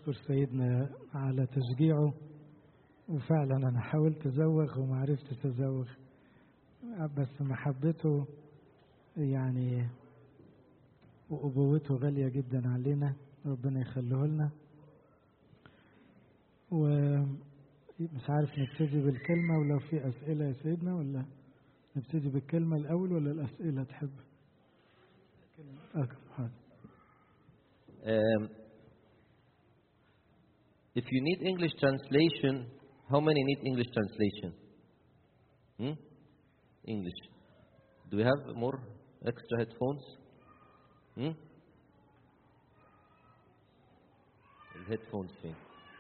نشكر سيدنا على تشجيعه وفعلا أنا حاولت أزوغ وما عرفتش أزوغ بس محبته يعني وأبوته غالية جدا علينا ربنا يخليه لنا ومش عارف نبتدي بالكلمة ولو في أسئلة يا سيدنا ولا نبتدي بالكلمة الأول ولا الأسئلة تحب؟ حاضر Um, if you need English translation, how many need English translation? Hmm? English. Do we have more extra headphones? Hmm? الهيدفونز فين؟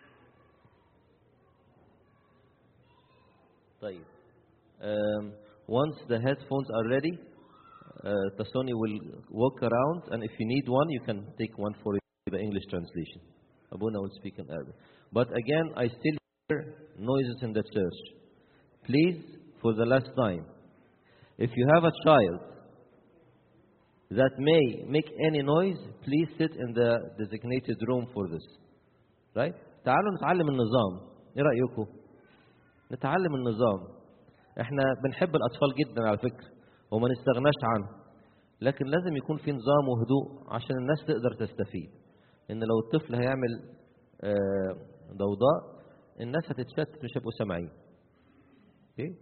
طيب. Um, once the headphones are ready, uh, Tasoni will walk around, and if you need one, you can take one for the English translation. Abuna will speak in Arabic. But again, I still hear noises in the church. Please, for the last time, if you have a child that may make any noise, please sit in the designated room for this. Right? تعالوا نتعلم النظام. ايه رأيكم؟ نتعلم النظام. احنا بنحب الأطفال جدا على فكرة. وما نستغناش عنه لكن لازم يكون في نظام وهدوء عشان الناس تقدر تستفيد ان لو الطفل هيعمل ضوضاء الناس هتتشتت مش هيبقوا سامعين اوكي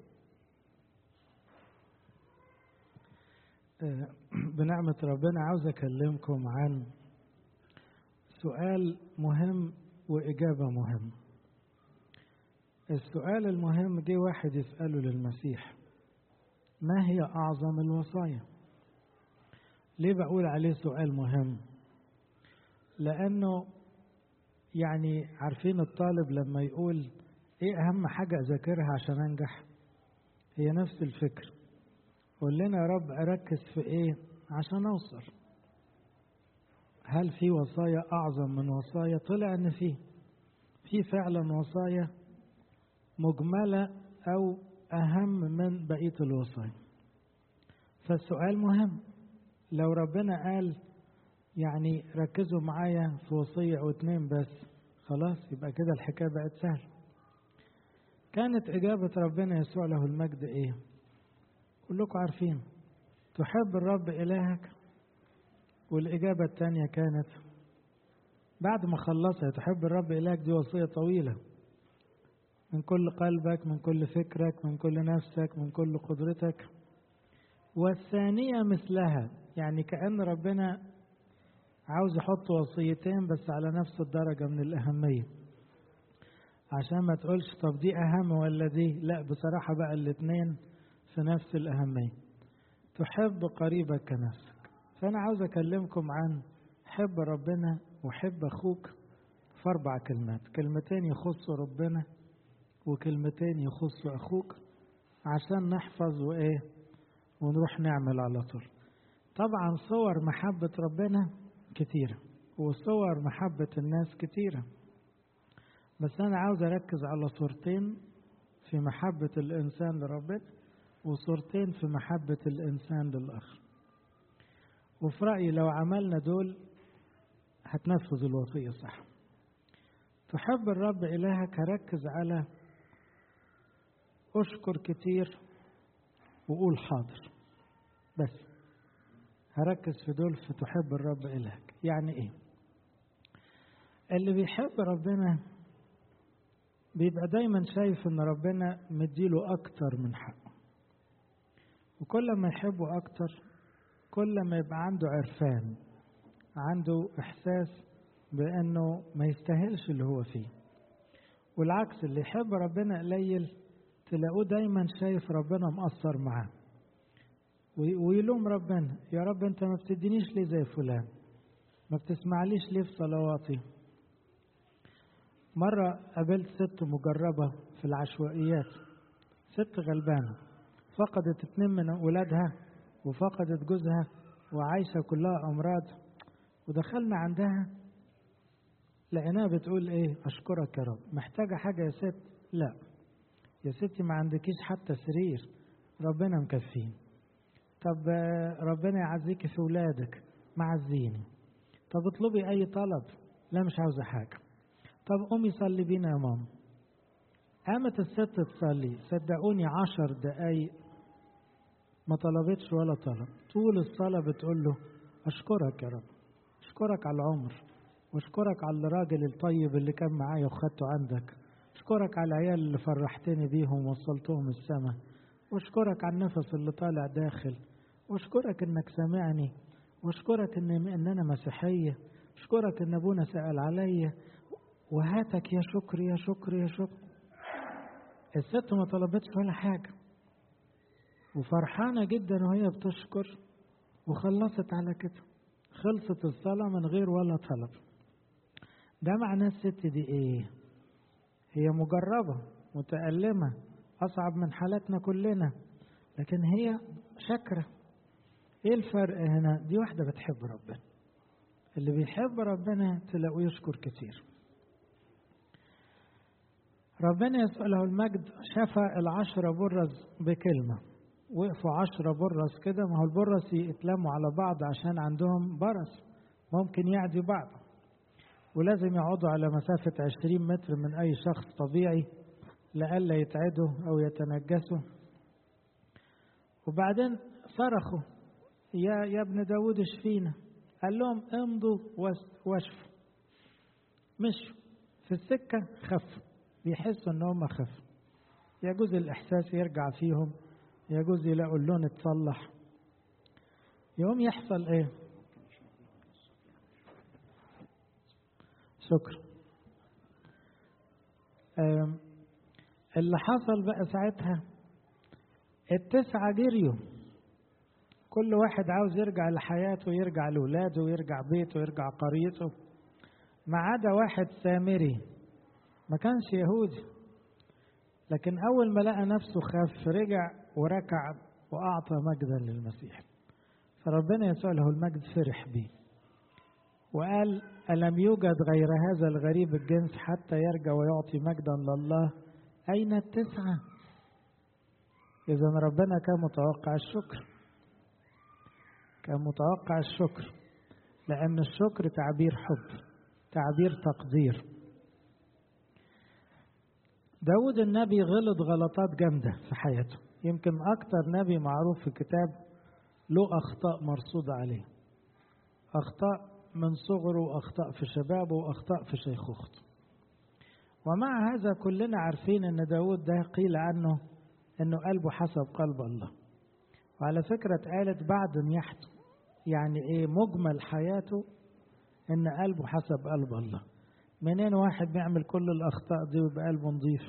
بنعمة ربنا عاوز أكلمكم عن سؤال مهم وإجابة مهمة السؤال المهم جه واحد يسأله للمسيح ما هي أعظم الوصايا؟ ليه بقول عليه سؤال مهم؟ لأنه يعني عارفين الطالب لما يقول إيه أهم حاجة أذاكرها عشان أنجح؟ هي نفس الفكر. قول لنا يا رب أركز في إيه عشان أوصل؟ هل في وصايا أعظم من وصايا؟ طلع إن في. في فعلا وصايا مجملة أو أهم من بقية الوصايا فالسؤال مهم لو ربنا قال يعني ركزوا معايا في وصية أو اتنين بس خلاص يبقى كده الحكاية بقت سهلة كانت إجابة ربنا يسوع له المجد إيه كلكم عارفين تحب الرب إلهك والإجابة الثانية كانت بعد ما خلصها تحب الرب إلهك دي وصية طويلة من كل قلبك من كل فكرك من كل نفسك من كل قدرتك والثانية مثلها يعني كأن ربنا عاوز يحط وصيتين بس على نفس الدرجة من الأهمية عشان ما تقولش طب دي أهم ولا دي لا بصراحة بقى الاتنين في نفس الأهمية تحب قريبك كنفسك فأنا عاوز أكلمكم عن حب ربنا وحب أخوك في أربع كلمات كلمتين يخصوا ربنا وكلمتين يخصوا أخوك عشان نحفظ وإيه ونروح نعمل على طول طبعا صور محبة ربنا كتيرة وصور محبة الناس كتيرة بس أنا عاوز أركز على صورتين في محبة الإنسان لربنا وصورتين في محبة الإنسان للآخر وفي رأيي لو عملنا دول هتنفذ الوصية صح تحب الرب إلهك هركز على أشكر كتير وقول حاضر بس هركز في دول في تحب الرب إلهك يعني إيه اللي بيحب ربنا بيبقى دايما شايف ان ربنا مديله اكتر من حقه وكل ما يحبه اكتر كل ما يبقى عنده عرفان عنده احساس بانه ما يستاهلش اللي هو فيه والعكس اللي يحب ربنا قليل تلاقوه دايما شايف ربنا مقصر معاه ويلوم ربنا يا رب انت ما بتدينيش ليه زي فلان ما بتسمعليش ليه في صلواتي مرة قابلت ست مجربة في العشوائيات ست غلبانة فقدت اتنين من ولادها وفقدت جوزها وعايشة كلها أمراض ودخلنا عندها لقيناها بتقول ايه اشكرك يا رب محتاجة حاجة يا ست لا يا ستي ما عندكيش حتى سرير ربنا مكفيني طب ربنا يعزيكي في ولادك معزيني طب اطلبي اي طلب لا مش عاوزة حاجة طب قومي صلي بينا يا ماما قامت الست تصلي صدقوني عشر دقايق ما طلبتش ولا طلب طول الصلاة بتقول له أشكرك يا رب أشكرك على العمر وأشكرك على الراجل الطيب اللي كان معايا وخدته عندك أشكرك على العيال اللي فرحتني بيهم ووصلتهم السما وأشكرك على النفس اللي طالع داخل وأشكرك إنك سامعني وأشكرك إن, إن أنا مسيحية أشكرك إن أبونا سأل عليا وهاتك يا شكر يا شكر يا شكر الست ما طلبتش ولا حاجة وفرحانة جدا وهي بتشكر وخلصت على كده خلصت الصلاة من غير ولا طلب ده معناه الست دي ايه هي مجربة متألمة أصعب من حالاتنا كلنا لكن هي شاكرة ايه الفرق هنا دي واحدة بتحب ربنا اللي بيحب ربنا تلاقوه يشكر كتير ربنا يسأل له المجد شفى العشرة برز بكلمة وقفوا عشرة برص كده ما هو البرص يتلموا على بعض عشان عندهم برص ممكن يعدي بعض ولازم يقعدوا على مسافة عشرين متر من أي شخص طبيعي لئلا يتعدوا أو يتنجسوا وبعدين صرخوا يا يا ابن داود اشفينا قال لهم امضوا واشفوا مشوا في السكة خفوا بيحسوا ان هم خفوا يجوز الإحساس يرجع فيهم يجوز يلاقوا اللون اتصلح يوم يحصل ايه شكرا اللي حصل بقى ساعتها التسعة جريوا كل واحد عاوز يرجع لحياته يرجع لولاده ويرجع بيته ويرجع قريته ما عدا واحد سامري ما كانش يهودي لكن أول ما لقى نفسه خاف رجع وركع وأعطى مجدا للمسيح فربنا يسوع له المجد فرح بيه وقال ألم يوجد غير هذا الغريب الجنس حتى يرجع ويعطي مجدا لله أين التسعة إذا ربنا كان متوقع الشكر كان متوقع الشكر لأن الشكر تعبير حب تعبير تقدير داود النبي غلط غلطات جامدة في حياته يمكن أكتر نبي معروف في الكتاب له أخطاء مرصودة عليه أخطاء من صغره وأخطاء في شبابه وأخطاء في شيخوخته ومع هذا كلنا عارفين أن داود ده قيل عنه أنه قلبه حسب قلب الله وعلى فكرة اتقالت بعد نياحته يعني إيه مجمل حياته أن قلبه حسب قلب الله منين واحد بيعمل كل الأخطاء دي ويبقى قلبه نظيف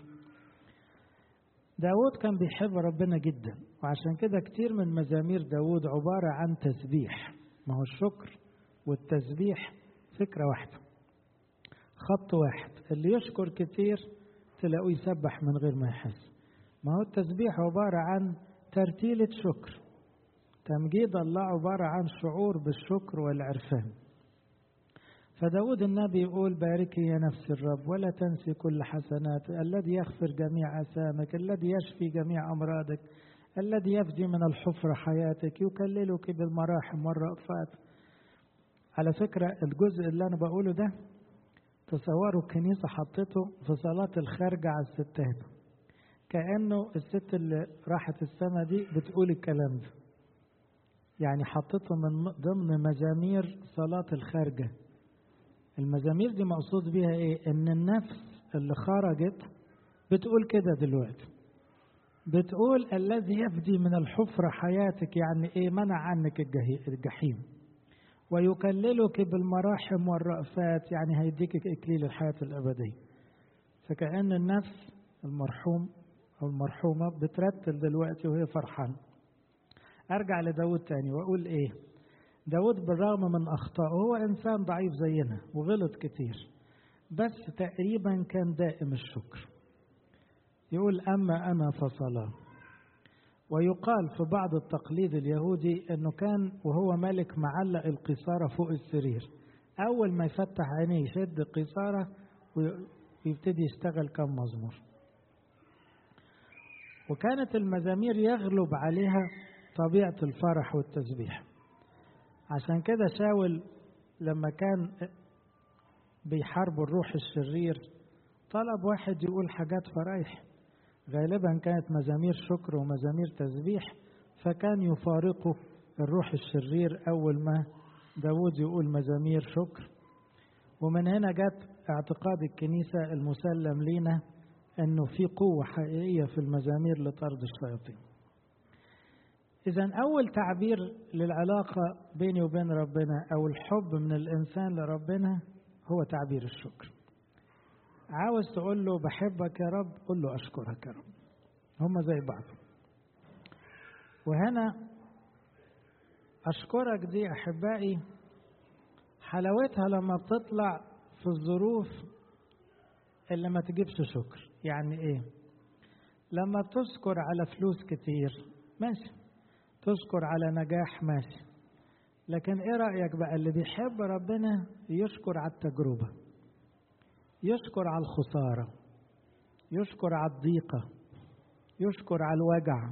داود كان بيحب ربنا جدا وعشان كده كتير من مزامير داود عبارة عن تسبيح ما هو الشكر والتسبيح فكرة واحدة خط واحد اللي يشكر كتير تلاقوه يسبح من غير ما يحس ما هو التسبيح عبارة عن ترتيلة شكر تمجيد الله عبارة عن شعور بالشكر والعرفان فداود النبي يقول باركي يا نفس الرب ولا تنسي كل حسنات الذي يغفر جميع أسامك الذي يشفي جميع أمراضك الذي يفدي من الحفرة حياتك يكللك بالمراحم والرأفات على فكرة الجزء اللي أنا بقوله ده تصوروا الكنيسة حطته في صلاة الخارجة على الستات كأنه الست اللي راحت السما دي بتقول الكلام ده يعني حطته من ضمن مزامير صلاة الخارجة المزامير دي مقصود بيها ايه ان النفس اللي خرجت بتقول كده دلوقتي بتقول الذي يفدي من الحفرة حياتك يعني ايه منع عنك الجحيم ويكللك بالمراحم والرأفات يعني هيديك اكليل الحياة الابدية فكأن النفس المرحوم او المرحومة بترتل دلوقتي وهي فرحانة ارجع لداود تاني واقول ايه داود بالرغم من أخطائه هو إنسان ضعيف زينا وغلط كتير بس تقريبا كان دائم الشكر يقول أما أنا فصلاة ويقال في بعض التقليد اليهودي أنه كان وهو ملك معلق القصارة فوق السرير أول ما يفتح عينيه يشد القصارة ويبتدي يشتغل كم مزمور وكانت المزامير يغلب عليها طبيعة الفرح والتسبيح عشان كده شاول لما كان بيحاربوا الروح الشرير طلب واحد يقول حاجات فرايح غالبا كانت مزامير شكر ومزامير تسبيح فكان يفارقه الروح الشرير أول ما داود يقول مزامير شكر ومن هنا جت اعتقاد الكنيسة المسلم لينا أنه في قوة حقيقية في المزامير لطرد الشياطين إذا أول تعبير للعلاقة بيني وبين ربنا أو الحب من الإنسان لربنا هو تعبير الشكر عاوز تقول له بحبك يا رب قل له أشكرك يا رب هما زي بعض وهنا أشكرك دي أحبائي حلاوتها لما بتطلع في الظروف اللي ما تجيبش شكر يعني إيه لما بتشكر على فلوس كتير ماشي تشكر على نجاح ماشي لكن ايه رأيك بقى اللي بيحب ربنا يشكر على التجربة يشكر على الخسارة يشكر على الضيقة يشكر على الوجع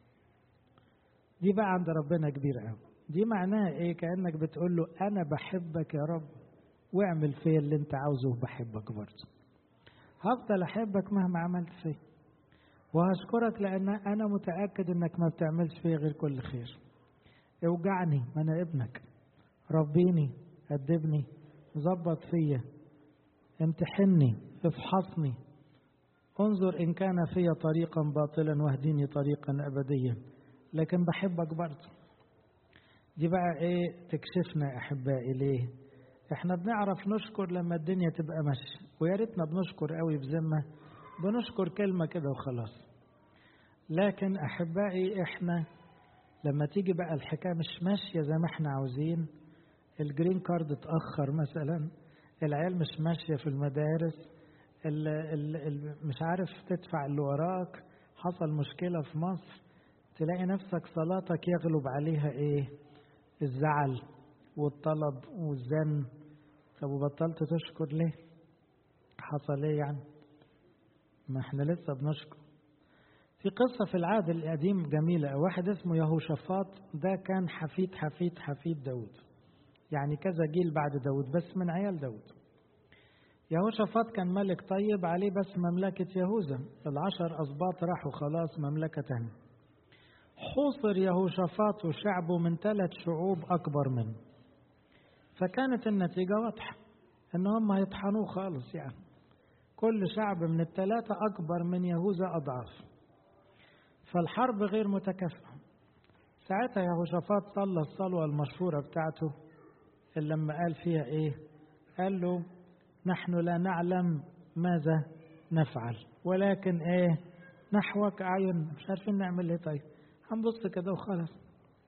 دي بقى عند ربنا كبيرة قوي دي معناها ايه كأنك بتقول له انا بحبك يا رب واعمل فيا اللي انت عاوزه وبحبك برضه هفضل احبك مهما عملت فيا وهشكرك لان انا متاكد انك ما بتعملش فيا غير كل خير اوجعني ما انا ابنك ربيني ادبني ظبط فيا امتحني افحصني انظر ان كان فيا طريقا باطلا واهديني طريقا ابديا لكن بحبك برضه دي بقى ايه تكشفنا يا احبائي ليه احنا بنعرف نشكر لما الدنيا تبقى ماشيه ويا ريتنا بنشكر قوي بذمه بنشكر كلمه كده وخلاص لكن احبائي احنا لما تيجي بقى الحكايه مش ماشيه زي ما احنا عاوزين الجرين كارد اتاخر مثلا العيال مش ماشيه في المدارس ال ال ال مش عارف تدفع اللي وراك حصل مشكله في مصر تلاقي نفسك صلاتك يغلب عليها ايه الزعل والطلب والزن طب وبطلت تشكر ليه حصل ايه يعني ما احنا لسه بنشكر في قصة في العهد القديم جميلة واحد اسمه يهوشافاط ده كان حفيد حفيد حفيد داود يعني كذا جيل بعد داود بس من عيال داود يهوشافاط كان ملك طيب عليه بس مملكة يهوذا العشر أسباط راحوا خلاص مملكة تانية حوصر يهوشافاط وشعبه من ثلاث شعوب أكبر منه فكانت النتيجة واضحة إن هم هيطحنوه خالص يعني كل شعب من الثلاثة أكبر من يهوذا أضعاف فالحرب غير متكافئة ساعتها يهوشافاط صلى الصلوة المشهورة بتاعته اللي لما قال فيها إيه قال له نحن لا نعلم ماذا نفعل ولكن إيه نحوك أعين مش عارفين نعمل إيه طيب هنبص كده وخلاص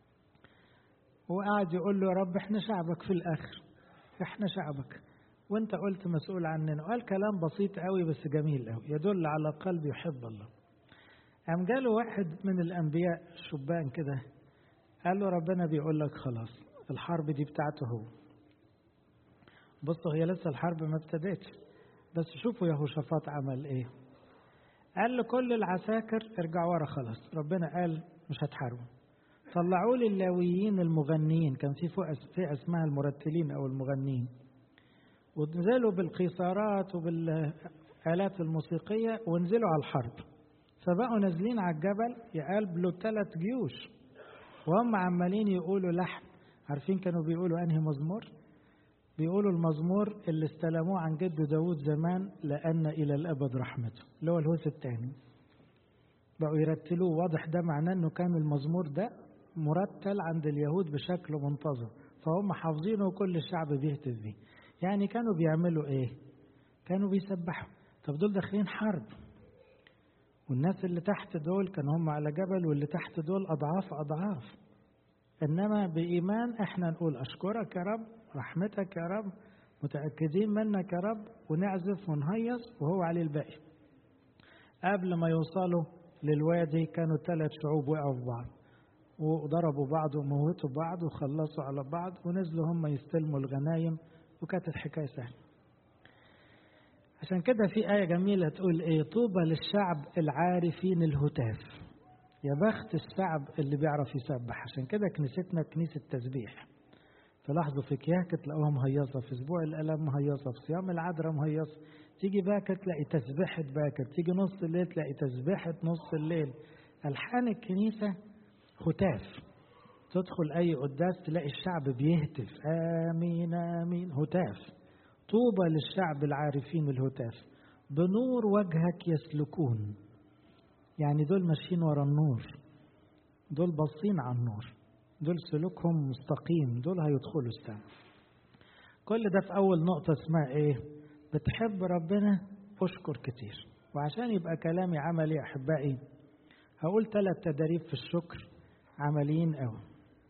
وقعد يقول له يا رب احنا شعبك في الآخر احنا شعبك وانت قلت مسؤول عننا وقال كلام بسيط قوي بس جميل قوي يدل على قلب يحب الله قام جاله واحد من الانبياء شبان كده قال له ربنا بيقول لك خلاص الحرب دي بتاعته هو بصوا هي لسه الحرب ما ابتدتش بس شوفوا يهوشافاط عمل ايه قال لكل العساكر ارجعوا ورا خلاص ربنا قال مش هتحاربوا طلعوا لي اللاويين المغنيين كان في فئه اسمها المرتلين او المغنيين ونزلوا بالقيثارات وبالآلات الموسيقية ونزلوا على الحرب فبقوا نازلين على الجبل يقابلوا ثلاث جيوش وهم عمالين يقولوا لحن عارفين كانوا بيقولوا أنهي مزمور بيقولوا المزمور اللي استلموه عن جده داود زمان لأن إلى الأبد رحمته اللي هو الهوس الثاني بقوا يرتلوه واضح ده معناه أنه كان المزمور ده مرتل عند اليهود بشكل منتظم فهم حافظينه وكل الشعب بيهتف بيه يعني كانوا بيعملوا ايه كانوا بيسبحوا طب دول داخلين حرب والناس اللي تحت دول كانوا هم على جبل واللي تحت دول اضعاف اضعاف انما بايمان احنا نقول اشكرك يا رب رحمتك يا رب متاكدين منك يا رب ونعزف ونهيص وهو عليه الباقي قبل ما يوصلوا للوادي كانوا ثلاث شعوب وقعوا في بعض وضربوا بعض وموتوا بعض وخلصوا على بعض ونزلوا هم يستلموا الغنايم وكانت الحكاية سهلة عشان كده في آية جميلة تقول إيه طوبى للشعب العارفين الهتاف يا بخت الشعب اللي بيعرف يسبح عشان كده كنيستنا كنيسة تسبيح تلاحظوا في كياكة تلاقوها مهيصة في أسبوع الألم مهيصة في صيام العذراء مهيصة تيجي باكر تلاقي تسبيحة باكر تيجي نص الليل تلاقي تسبيحة نص الليل ألحان الكنيسة هتاف تدخل أي قداس تلاقي الشعب بيهتف آمين آمين هتاف طوبى للشعب العارفين الهتاف بنور وجهك يسلكون يعني دول ماشيين ورا النور دول باصين على النور دول سلوكهم مستقيم دول هيدخلوا السماء كل ده في أول نقطة اسمها إيه؟ بتحب ربنا اشكر كتير وعشان يبقى كلامي عملي يا أحبائي هقول ثلاث تدريب في الشكر عمليين قوي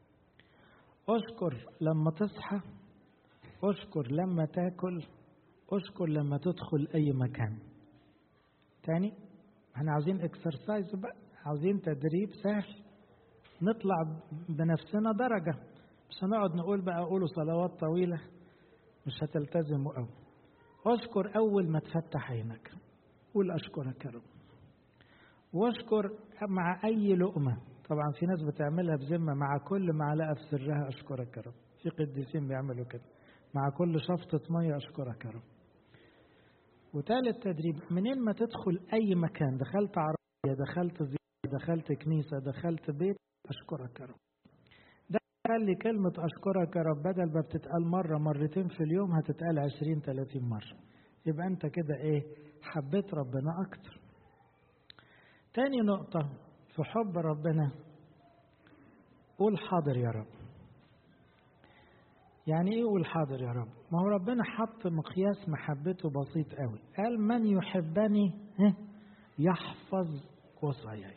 اشكر لما تصحى اشكر لما تاكل اشكر لما تدخل اي مكان تاني احنا عاوزين اكسرسايز بقى عاوزين تدريب سهل نطلع بنفسنا درجة مش هنقعد نقول بقى قولوا صلوات طويلة مش هتلتزموا قوي اشكر اول ما تفتح عينك قول اشكرك يا رب واشكر مع اي لقمه طبعا في ناس بتعملها بذمه مع كل معلقه في سرها اشكرك يا رب في قديسين بيعملوا كده مع كل شفطه ميه اشكرك يا رب وثالث تدريب منين ما تدخل اي مكان دخلت عربيه دخلت زيارة دخلت كنيسه دخلت بيت اشكرك يا رب ده خلي كلمه اشكرك يا رب بدل ما بتتقال مره مرتين في اليوم هتتقال 20 30 مره يبقى انت كده ايه حبيت ربنا اكتر تاني نقطة في حب ربنا قول حاضر يا رب يعني ايه قول حاضر يا رب ما هو ربنا حط مقياس محبته بسيط قوي قال من يحبني يحفظ وصاياي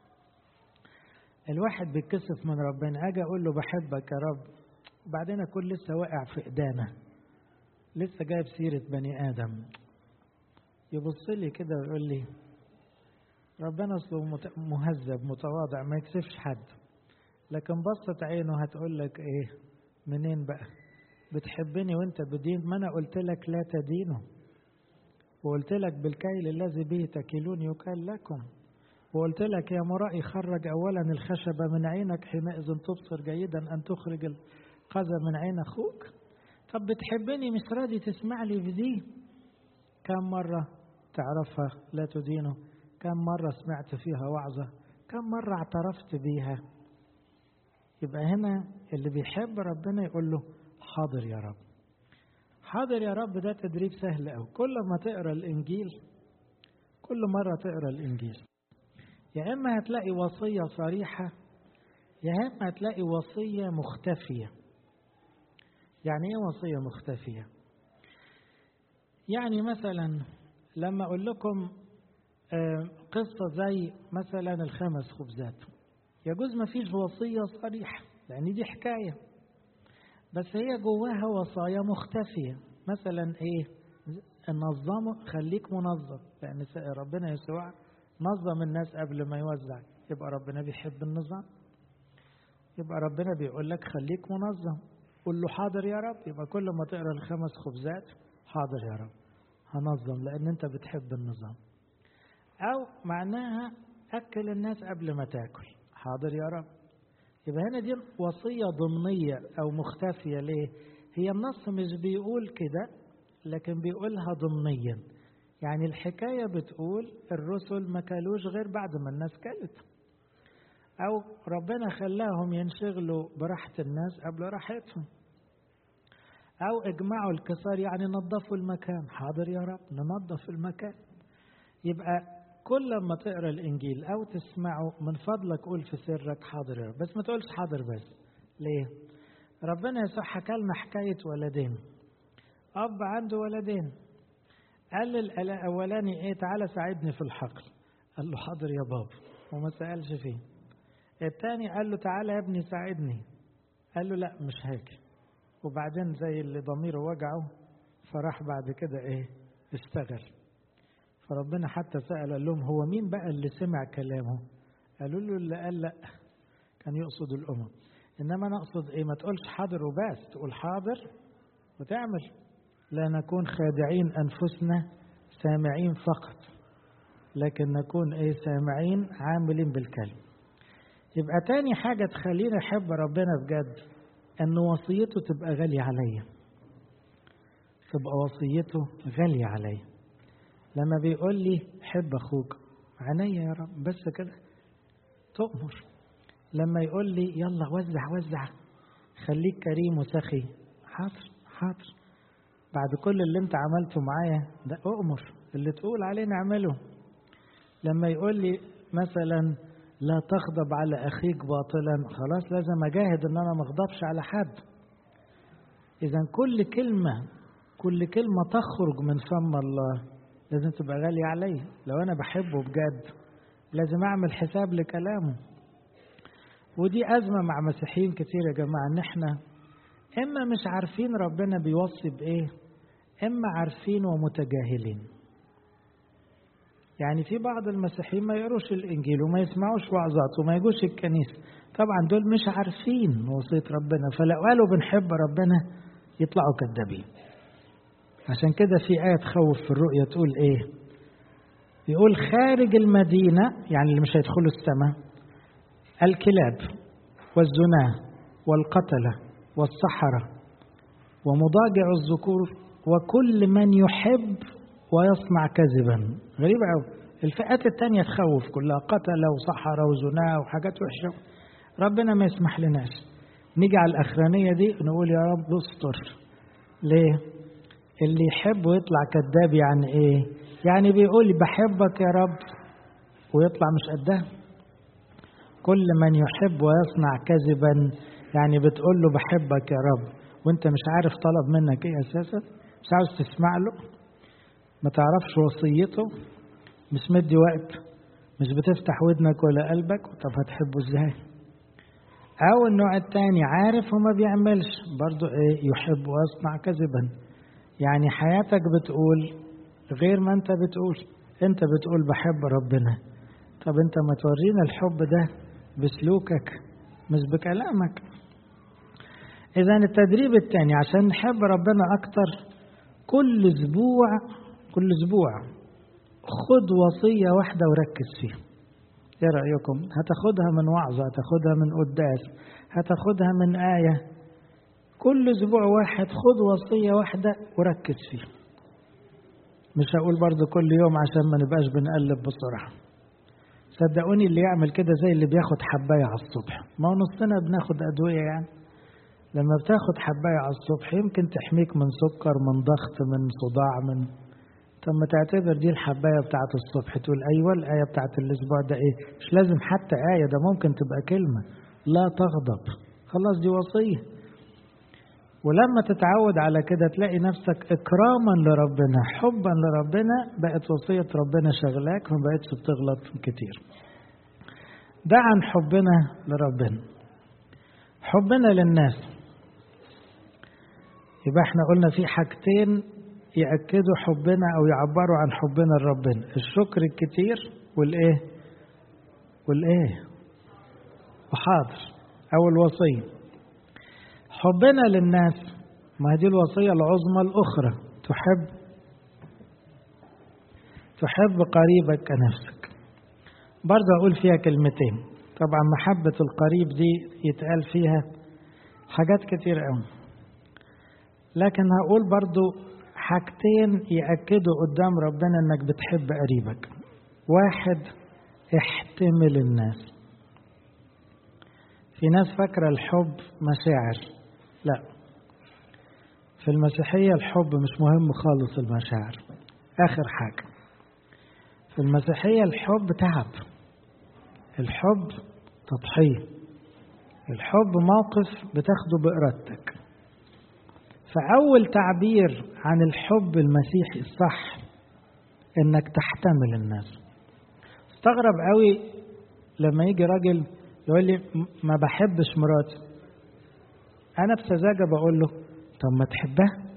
الواحد بيتكسف من ربنا اجي اقول له بحبك يا رب بعدين اكون لسه واقع في ايدانا لسه جايب سيرة بني ادم يبص لي كده ويقول لي ربنا اصله مهذب متواضع ما يكسفش حد لكن بصت عينه هتقول لك ايه منين بقى بتحبني وانت بدين ما انا قلت لك لا تدينه وقلت لك بالكيل الذي به تكيلون يكال لكم وقلت لك يا مرائي خرج اولا الخشبة من عينك حينئذ تبصر جيدا ان تخرج القذى من عين اخوك طب بتحبني مش راضي تسمع لي في دي كم مرة تعرفها لا تدينه كم مرة سمعت فيها وعظة كم مرة اعترفت بيها يبقى هنا اللي بيحب ربنا يقول له حاضر يا رب حاضر يا رب ده تدريب سهل أوي كل ما تقرأ الإنجيل كل مرة تقرأ الإنجيل يا إما هتلاقي وصية صريحة يا إما هتلاقي وصية مختفية يعني إيه وصية مختفية يعني مثلا لما أقول لكم قصة زي مثلا الخمس خبزات يجوز ما فيش وصية صريحة لأن دي حكاية بس هي جواها وصايا مختفية مثلا إيه نظمه خليك منظم لأن ربنا يسوع نظم الناس قبل ما يوزع يبقى ربنا بيحب النظام يبقى ربنا بيقول لك خليك منظم قول له حاضر يا رب يبقى كل ما تقرا الخمس خبزات حاضر يا رب هنظم لأن أنت بتحب النظام أو معناها أكل الناس قبل ما تاكل حاضر يا رب يبقى هنا دي وصية ضمنية أو مختفية ليه؟ هي النص مش بيقول كده لكن بيقولها ضمنيا يعني الحكاية بتقول الرسل ما كلوش غير بعد ما الناس كلت أو ربنا خلاهم ينشغلوا براحة الناس قبل راحتهم أو اجمعوا الكسار يعني نظفوا المكان حاضر يا رب ننظف المكان يبقى كل ما تقرا الانجيل او تسمعه من فضلك قول في سرك حاضر يا رب بس ما تقولش حاضر بس ليه ربنا يسوع حكى لنا حكايه ولدين اب عنده ولدين قال الاولاني ايه تعالى ساعدني في الحقل قال له حاضر يا بابا وما سالش فيه الثاني قال له تعالى يا ابني ساعدني قال له لا مش هاجي وبعدين زي اللي ضميره وجعه فراح بعد كده ايه اشتغل فربنا حتى سأل قال لهم هو مين بقى اللي سمع كلامه قالوا له اللي قال لا كان يقصد الأمم إنما أنا أقصد إيه ما تقولش حاضر وبس تقول حاضر وتعمل لا نكون خادعين أنفسنا سامعين فقط لكن نكون إيه سامعين عاملين بالكلمة يبقى تاني حاجة تخليني أحب ربنا بجد ان وصيته تبقى غالية عليا تبقى وصيته غالية عليا لما بيقول لي حب اخوك عينيا يا رب بس كده تؤمر لما يقول لي يلا وزع وزع خليك كريم وسخي حاضر حاضر بعد كل اللي انت عملته معايا ده اؤمر اللي تقول عليه نعمله لما يقول لي مثلا لا تغضب على اخيك باطلا خلاص لازم اجاهد ان انا ما اغضبش على حد اذا كل كلمه كل كلمه تخرج من فم الله لازم تبقى غاليه عليا لو انا بحبه بجد لازم اعمل حساب لكلامه ودي ازمه مع مسيحيين كتير يا جماعه ان احنا اما مش عارفين ربنا بيوصي بايه اما عارفين ومتجاهلين يعني في بعض المسيحيين ما يقروش الانجيل وما يسمعوش وعظات وما يجوش الكنيسه طبعا دول مش عارفين وصيه ربنا فلو قالوا بنحب ربنا يطلعوا كذابين عشان كده في آية تخوف في الرؤيا تقول إيه؟ يقول خارج المدينة يعني اللي مش هيدخلوا السماء الكلاب والزنا والقتلة والسحرة ومضاجع الذكور وكل من يحب ويصنع كذبا غريب قوي الفئات التانية تخوف كلها قتلة وسحرة وزنا وحاجات وحشة ربنا ما يسمح لناش نيجي على الأخرانية دي نقول يا رب استر ليه؟ اللي يحب ويطلع كذاب يعني ايه؟ يعني بيقول بحبك يا رب ويطلع مش قدها كل من يحب ويصنع كذبا يعني بتقول له بحبك يا رب وانت مش عارف طلب منك ايه اساسا مش عاوز تسمع له ما تعرفش وصيته مش مدي وقت مش بتفتح ودنك ولا قلبك طب هتحبه ازاي او النوع التاني عارف وما بيعملش برضو ايه يحب ويصنع كذبا يعني حياتك بتقول غير ما انت بتقول انت بتقول بحب ربنا طب انت ما تورينا الحب ده بسلوكك مش بكلامك اذا التدريب الثاني عشان نحب ربنا اكتر كل اسبوع كل اسبوع خد وصية واحدة وركز فيها ايه رأيكم هتاخدها من وعظة هتاخدها من قداس هتاخدها من آية كل اسبوع واحد خد وصية واحدة وركز فيها مش هقول برضو كل يوم عشان ما نبقاش بنقلب بسرعة صدقوني اللي يعمل كده زي اللي بياخد حباية على الصبح ما هو نصنا بناخد أدوية يعني لما بتاخد حباية على الصبح يمكن تحميك من سكر من ضغط من صداع من طب ما تعتبر دي الحباية بتاعت الصبح تقول أيوة الآية بتاعت الأسبوع ده إيه مش لازم حتى آية ده ممكن تبقى كلمة لا تغضب خلاص دي وصية ولما تتعود على كده تلاقي نفسك إكراما لربنا حبا لربنا بقت وصية ربنا شغلاك ما بقتش بتغلط كتير ده عن حبنا لربنا حبنا للناس يبقى احنا قلنا في حاجتين يأكدوا حبنا أو يعبروا عن حبنا لربنا الشكر الكتير والإيه والإيه وحاضر أو الوصية حبنا للناس ما هي دي الوصية العظمى الأخرى تحب تحب قريبك كنفسك برضه أقول فيها كلمتين طبعا محبة القريب دي يتقال فيها حاجات كتير قوي لكن هقول برضو حاجتين يأكدوا قدام ربنا انك بتحب قريبك واحد احتمل الناس في ناس فاكرة الحب مشاعر لا في المسيحية الحب مش مهم خالص المشاعر آخر حاجة في المسيحية الحب تعب الحب تضحية الحب موقف بتاخده بإرادتك فأول تعبير عن الحب المسيحي الصح إنك تحتمل الناس استغرب قوي لما يجي راجل يقول لي ما بحبش مراتي أنا بسذاجة بقول له طب ما تحبها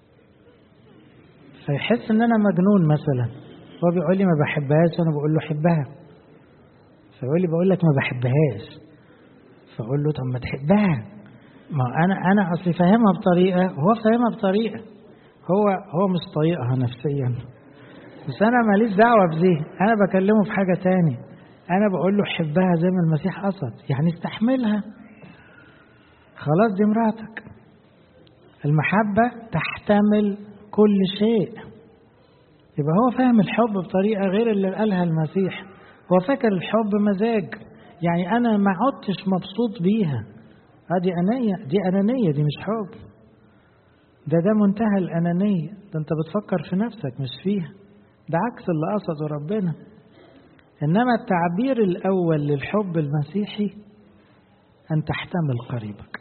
فيحس إن أنا مجنون مثلا هو بيقول لي ما بحبهاش أنا بقول له حبها فيقول لي بقول لك ما بحبهاش فأقول له طب ما تحبها ما انا انا اصلي فاهمها بطريقه وهو فاهمها بطريقه هو هو مش طايقها نفسيا بس انا ماليش دعوه بدي انا بكلمه في حاجه تاني انا بقول له حبها زي ما المسيح قصد يعني استحملها خلاص دي مراتك المحبة تحتمل كل شيء يبقى هو فاهم الحب بطريقة غير اللي قالها المسيح هو فاكر الحب مزاج يعني أنا ما عدتش مبسوط بيها هذه أنية دي أنانية دي مش حب ده ده منتهى الأنانية ده أنت بتفكر في نفسك مش فيها ده عكس اللي قصده ربنا إنما التعبير الأول للحب المسيحي أن تحتمل قريبك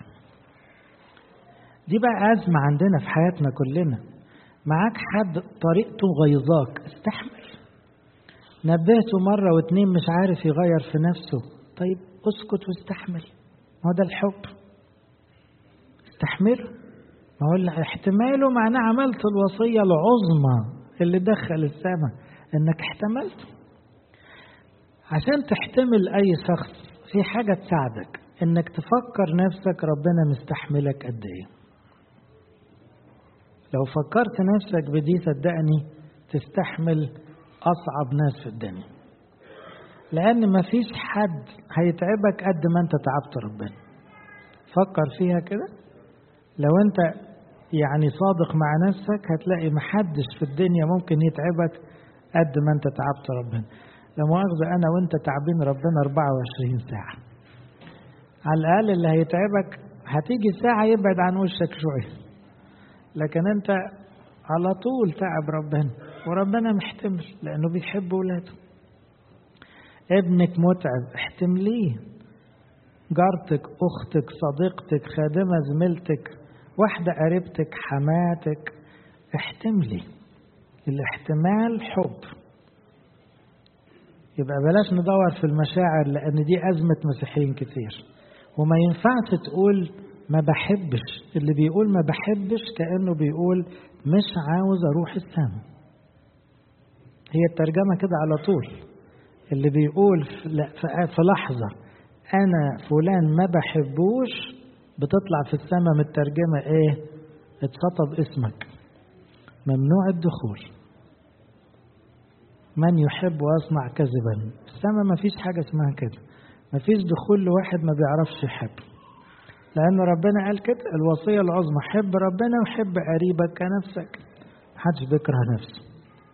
دي بقى أزمة عندنا في حياتنا كلنا معاك حد طريقته غيظاك استحمل نبهته مرة واتنين مش عارف يغير في نفسه طيب اسكت واستحمل هو ده الحب استحمله ما هو احتماله معناه عملت الوصية العظمى اللي دخل السماء انك احتملته عشان تحتمل اي شخص في حاجة تساعدك انك تفكر نفسك ربنا مستحملك قد ايه لو فكرت نفسك بدي صدقني تستحمل اصعب ناس في الدنيا لان مفيش حد هيتعبك قد ما انت تعبت ربنا فكر فيها كده لو انت يعني صادق مع نفسك هتلاقي محدش في الدنيا ممكن يتعبك قد ما انت تعبت ربنا لا مؤاخذة أنا وأنت تعبين ربنا 24 ساعة على الأقل اللي هيتعبك هتيجي ساعة يبعد عن وشك شوية لكن أنت على طول تعب ربنا وربنا محتمل لأنه بيحب ولاده ابنك متعب احتمليه جارتك أختك صديقتك خادمة زميلتك واحدة قريبتك حماتك احتملي الاحتمال حب يبقى بلاش ندور في المشاعر لأن دي أزمة مسيحيين كتير وما ينفعش تقول ما بحبش اللي بيقول ما بحبش كأنه بيقول مش عاوز أروح السماء هي الترجمة كده على طول اللي بيقول في لحظة أنا فلان ما بحبوش بتطلع في السماء مترجمة إيه اتسطب اسمك ممنوع الدخول من يحب ويصنع كذبا السماء ما فيش حاجة اسمها كده ما فيش دخول لواحد ما بيعرفش يحب لأن ربنا قال كده الوصية العظمى حب ربنا وحب قريبك كنفسك محدش بيكره نفسه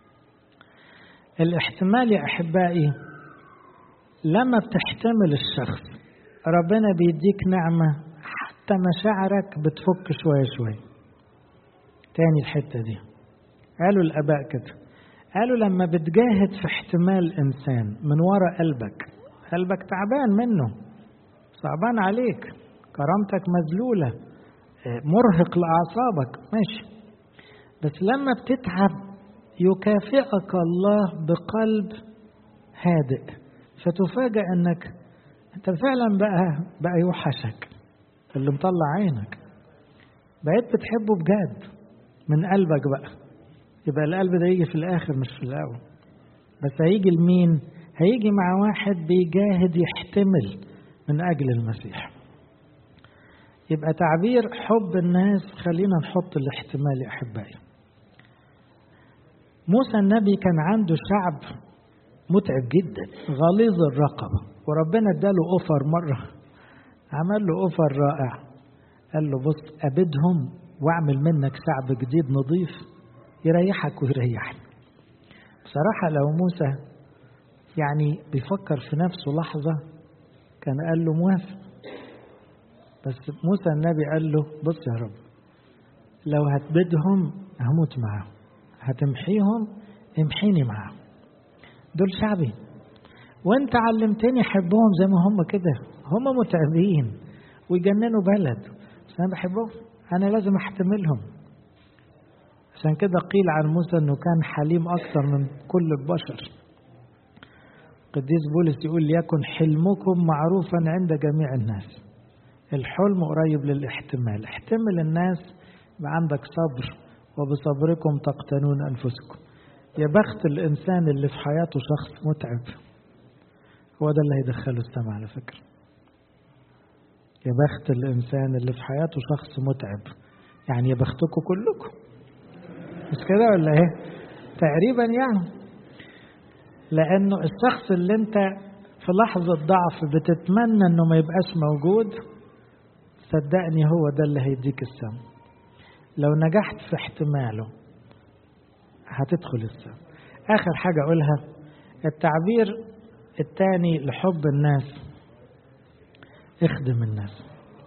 الاحتمال يا أحبائي لما بتحتمل الشخص ربنا بيديك نعمة حتى مشاعرك بتفك شوية شوية تاني الحتة دي قالوا الآباء كده قالوا لما بتجاهد في احتمال إنسان من وراء قلبك قلبك تعبان منه صعبان عليك كرامتك مذلولة مرهق لأعصابك ماشي بس لما بتتعب يكافئك الله بقلب هادئ فتفاجأ انك انت فعلا بقى بقى يوحشك اللي مطلع عينك بقيت بتحبه بجد من قلبك بقى يبقى القلب ده يجي في الاخر مش في الاول بس هيجي لمين هيجي مع واحد بيجاهد يحتمل من اجل المسيح يبقى تعبير حب الناس خلينا نحط الاحتمال يا احبائي موسى النبي كان عنده شعب متعب جدا غليظ الرقبة وربنا اداله اوفر مرة عمل له اوفر رائع قال له بص ابدهم واعمل منك شعب جديد نظيف يريحك ويريحني بصراحة لو موسى يعني بيفكر في نفسه لحظة كان قال له موافق بس موسى النبي قال له بص يا رب لو هتبدهم هموت معاهم هتمحيهم امحيني معاهم دول شعبي وانت علمتني احبهم زي ما هم كده هم متعبين ويجننوا بلد بس انا بحبهم انا لازم احتملهم عشان كده قيل عن موسى انه كان حليم اكثر من كل البشر قديس بولس يقول ليكن حلمكم معروفا عند جميع الناس الحلم قريب للاحتمال احتمل الناس يبقى عندك صبر وبصبركم تقتنون انفسكم يا بخت الانسان اللي في حياته شخص متعب هو ده اللي هيدخله السماء على فكره يا بخت الانسان اللي في حياته شخص متعب يعني يا بختكم كلكم مش كده ولا ايه تقريبا يعني لانه الشخص اللي انت في لحظه ضعف بتتمنى انه ما يبقاش موجود صدقني هو ده اللي هيديك السم لو نجحت في احتماله هتدخل السم آخر حاجة أقولها التعبير الثاني لحب الناس اخدم الناس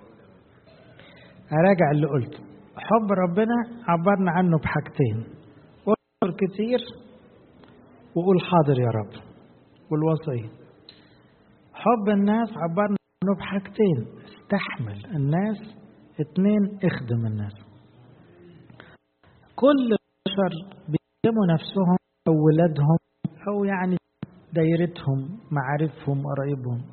أراجع اللي قلته حب ربنا عبرنا عنه بحاجتين قول كتير وقول حاضر يا رب والوصية حب الناس عبرنا عنه بحاجتين استحمل الناس اتنين اخدم الناس كل البشر بيخدموا نفسهم أو ولادهم أو يعني دايرتهم معارفهم قرايبهم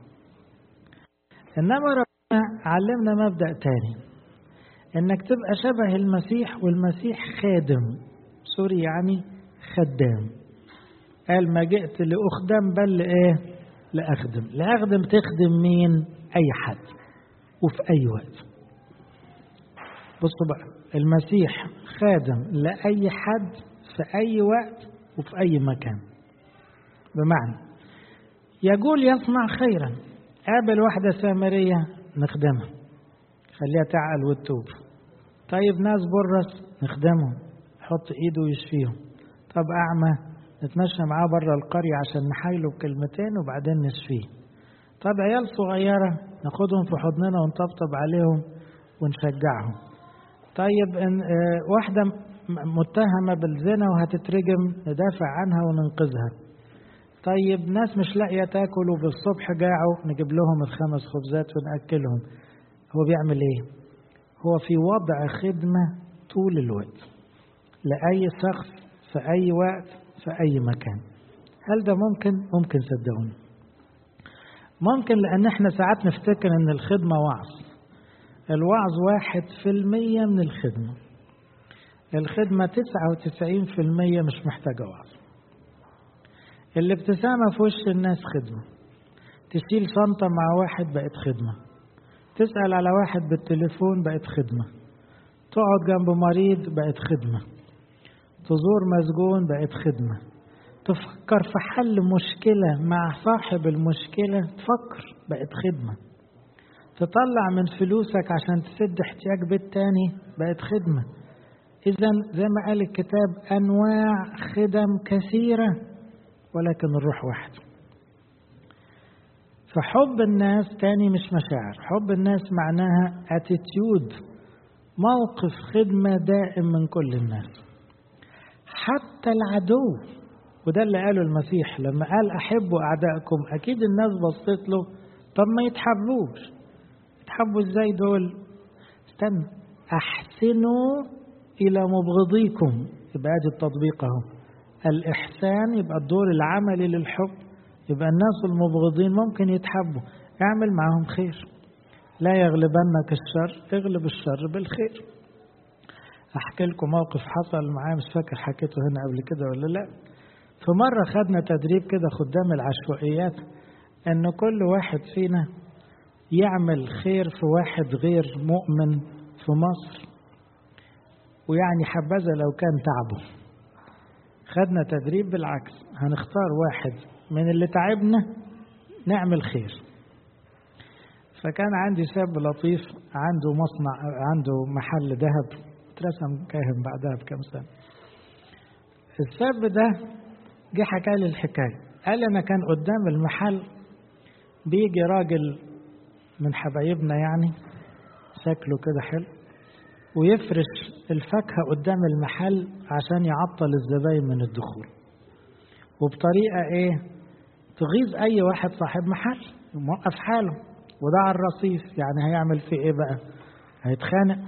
إنما ربنا علمنا مبدأ تاني إنك تبقى شبه المسيح والمسيح خادم سوري يعني خدام قال ما جئت لأخدم بل لإيه لأخدم لأخدم تخدم مين أي حد وفي أي وقت بصوا بقى المسيح خادم لأي حد في أي وقت وفي أي مكان بمعنى يقول يصنع خيرا قابل واحدة سامرية نخدمها خليها تعقل وتتوب طيب ناس برص نخدمهم حط ايده ويشفيهم طب أعمى نتمشى معاه بره القرية عشان نحايله بكلمتين وبعدين نشفيه طب عيال صغيرة ناخدهم في حضننا ونطبطب عليهم ونشجعهم طيب إن اه واحدة متهمة بالزنا وهتترجم ندافع عنها وننقذها طيب ناس مش لاقية تاكل وبالصبح جاعوا نجيب لهم الخمس خبزات ونأكلهم هو بيعمل ايه هو في وضع خدمة طول الوقت لأي شخص في أي وقت في أي مكان هل ده ممكن؟ ممكن صدقوني ممكن لأن احنا ساعات نفتكر أن الخدمة وعظ الوعظ واحد في المية من الخدمة الخدمة تسعة وتسعين في المية مش محتاجة وعظ الابتسامة في وش الناس خدمة تشيل شنطة مع واحد بقت خدمة تسأل على واحد بالتليفون بقت خدمة تقعد جنب مريض بقت خدمة تزور مسجون بقت خدمة تفكر في حل مشكلة مع صاحب المشكلة تفكر بقت خدمة تطلع من فلوسك عشان تسد احتياج بيت تاني بقت خدمة إذا زي ما قال الكتاب أنواع خدم كثيرة ولكن الروح واحد فحب الناس تاني مش مشاعر حب الناس معناها اتيتيود موقف خدمة دائم من كل الناس حتى العدو وده اللي قاله المسيح لما قال أحبوا أعدائكم أكيد الناس بصت له طب ما يتحبوش يتحبوا ازاي دول استنى أحسنوا إلى مبغضيكم يبقى ادي التطبيق اهو الإحسان يبقى الدور العملي للحب يبقى الناس المبغضين ممكن يتحبوا اعمل معهم خير لا يغلبنك الشر اغلب الشر بالخير احكي لكم موقف حصل معايا مش فاكر حكيته هنا قبل كده ولا لا في مرة خدنا تدريب كده خدام العشوائيات ان كل واحد فينا يعمل خير في واحد غير مؤمن في مصر ويعني حبذا لو كان تعبه خدنا تدريب بالعكس هنختار واحد من اللي تعبنا نعمل خير فكان عندي شاب لطيف عنده مصنع عنده محل ذهب اترسم كاهن بعدها بكم سنة الشاب ده جه حكى لي الحكاية قال أنا كان قدام المحل بيجي راجل من حبايبنا يعني شكله كده حلو ويفرش الفاكهة قدام المحل عشان يعطل الزباين من الدخول وبطريقة ايه تغيظ اي واحد صاحب محل موقف حاله وده على الرصيف يعني هيعمل فيه ايه بقى هيتخانق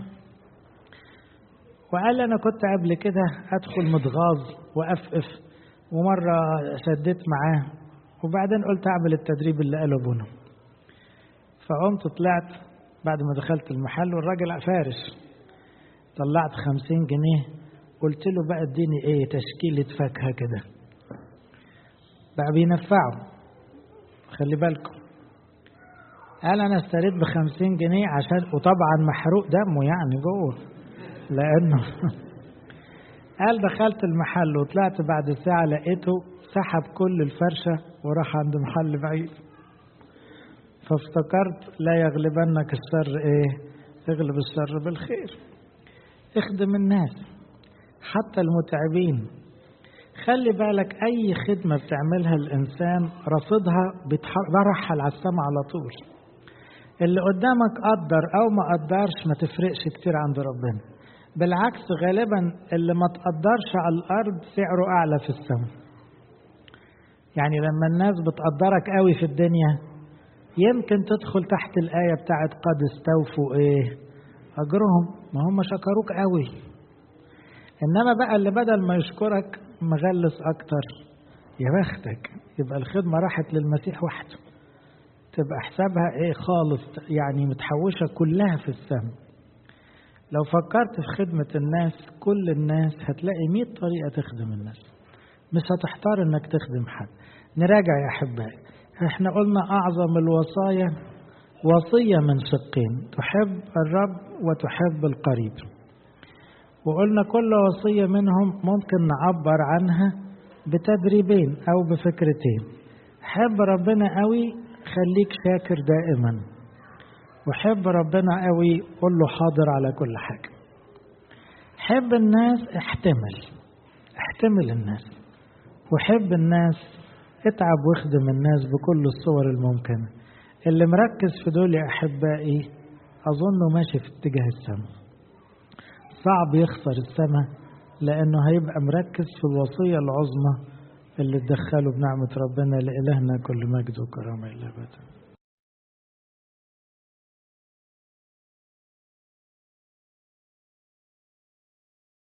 وقال انا كنت قبل كده ادخل متغاظ وافقف ومرة شديت معاه وبعدين قلت اعمل التدريب اللي قاله ابونا فقمت طلعت بعد ما دخلت المحل والراجل فارش طلعت خمسين جنيه قلت له بقى اديني ايه تشكيلة فاكهة كده بقى بينفعوا خلي بالكم قال انا اشتريت بخمسين جنيه عشان وطبعا محروق دمه يعني جوه لانه قال دخلت المحل وطلعت بعد ساعة لقيته سحب كل الفرشة وراح عند محل بعيد فافتكرت لا يغلبنك الشر ايه اغلب الشر بالخير اخدم الناس حتى المتعبين خلي بالك أي خدمة بتعملها الإنسان رصيدها برحل على السماء على طول اللي قدامك قدر أو ما قدرش ما تفرقش كتير عند ربنا بالعكس غالبا اللي ما تقدرش على الأرض سعره أعلى في السماء يعني لما الناس بتقدرك قوي في الدنيا يمكن تدخل تحت الآية بتاعت قد استوفوا إيه أجرهم ما هم شكروك قوي إنما بقى اللي بدل ما يشكرك مغلس أكتر يا بختك يبقى الخدمة راحت للمسيح وحده تبقى حسابها إيه خالص يعني متحوشة كلها في السماء لو فكرت في خدمة الناس كل الناس هتلاقي مئة طريقة تخدم الناس مش هتحتار انك تخدم حد نراجع يا احبائي احنا قلنا اعظم الوصايا وصيه من شقين تحب الرب وتحب القريب وقلنا كل وصيه منهم ممكن نعبر عنها بتدريبين او بفكرتين حب ربنا قوي خليك شاكر دائما وحب ربنا قوي قول له حاضر على كل حاجه حب الناس احتمل احتمل الناس وحب الناس اتعب واخدم الناس بكل الصور الممكنة اللي مركز في دول يا أحبائي أظنه ماشي في اتجاه السماء صعب يخسر السماء لأنه هيبقى مركز في الوصية العظمى اللي تدخله بنعمة ربنا لإلهنا كل مجد وكرامة إلى أبدا